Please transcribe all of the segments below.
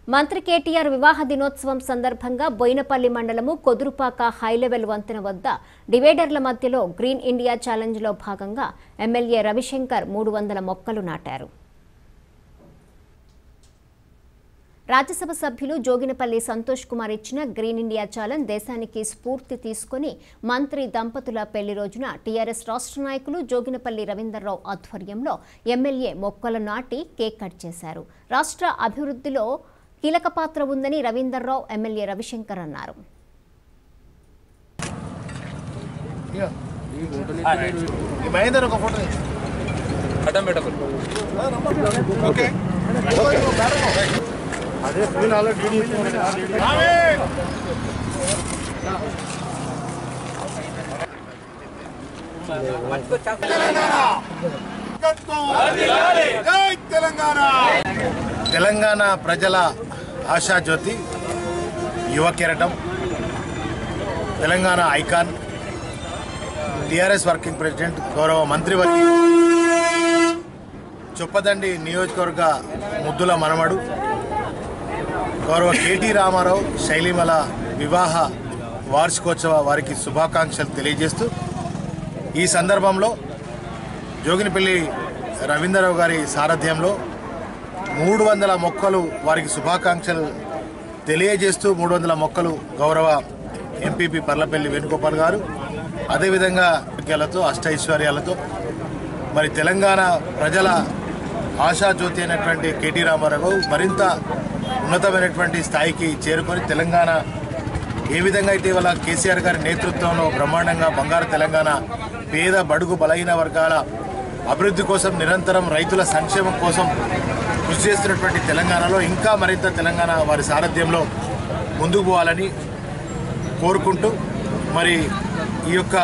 మంత్రి కేటీఆర్ వివాహ దినోత్సవం సందర్భంగా బోయినపల్లి మండలము కొదురుపాక హైలెవెల్ వంతెన వద్ద డివైడర్ల మధ్యలో గ్రీన్ ఇండియా ఛాలెంజ్లో భాగంగా ఎమ్మెల్యే రవిశంకర్ మూడు వందల మొక్కలు నాటారు రాజ్యసభ సభ్యులు జోగినపల్లి సంతోష్ కుమార్ ఇచ్చిన గ్రీన్ ఇండియా ఛాలెంజ్ దేశానికి స్ఫూర్తి తీసుకుని మంత్రి దంపతుల పెళ్లి రోజున టీఆర్ఎస్ రాష్ట్ర నాయకులు జోగినపల్లి రవీందర్రావు ఆధ్వర్యంలో ఎమ్మెల్యే మొక్కలు నాటి కేక్ కట్ చేశారు రాష్ట్ర అభివృద్ధిలో కీలక పాత్ర ఉందని రవీందర్రావు ఎమ్మెల్యే రవిశంకర్ అన్నారు ఈ మహేందర్ ఒక ఫోటో తీసి. అడ్డం పెట్టకూడదు ఓకే అదే ఫోన్ ఆల్రెడీ జై తెలంగాణ తెలంగాణ ప్రజల ఆశాజ్యోతి యువ కిరటం తెలంగాణ ఐకాన్ టిఆర్ఎస్ వర్కింగ్ ప్రెసిడెంట్ గౌరవ మంత్రివర్గ చొప్పదండి నియోజకవర్గ ముద్దుల మనమడు గౌరవ కేటీ రామారావు శైలిమల వివాహ వార్షికోత్సవ వారికి శుభాకాంక్షలు తెలియజేస్తూ ఈ సందర్భంలో జోగినిపల్లి రవీంద్రరావు గారి సారథ్యంలో మూడు వందల మొక్కలు వారికి శుభాకాంక్షలు తెలియజేస్తూ మూడు వందల మొక్కలు గౌరవ ఎంపీపీ పర్లపల్లి వేణుగోపాల్ గారు అదేవిధంగా ఆరోగ్యాలతో అష్టైశ్వర్యాలతో మరి తెలంగాణ ప్రజల ఆశాజ్యోతి అయినటువంటి కేటీ రామారావు మరింత ఉన్నతమైనటువంటి స్థాయికి చేరుకొని తెలంగాణ ఏ విధంగా అయితే ఇవాళ కేసీఆర్ గారి నేతృత్వంలో బ్రహ్మాండంగా బంగారు తెలంగాణ పేద బడుగు బలహీన వర్గాల అభివృద్ధి కోసం నిరంతరం రైతుల సంక్షేమం కోసం కృషి చేస్తున్నటువంటి తెలంగాణలో ఇంకా మరింత తెలంగాణ వారి సారథ్యంలో ముందుకు పోవాలని కోరుకుంటూ మరి ఈ యొక్క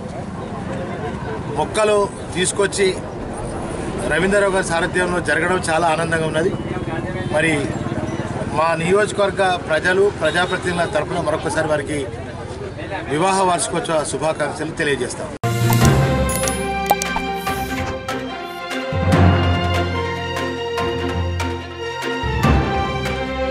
మొక్కలు తీసుకొచ్చి రవీంద్రరావు గారి సారథ్యంలో జరగడం చాలా ఆనందంగా ఉన్నది మరి మా నియోజకవర్గ ప్రజలు ప్రజాప్రతినిధుల తరపున మరొకసారి వారికి వివాహ వార్షికోత్సవ శుభాకాంక్షలు తెలియజేస్తాం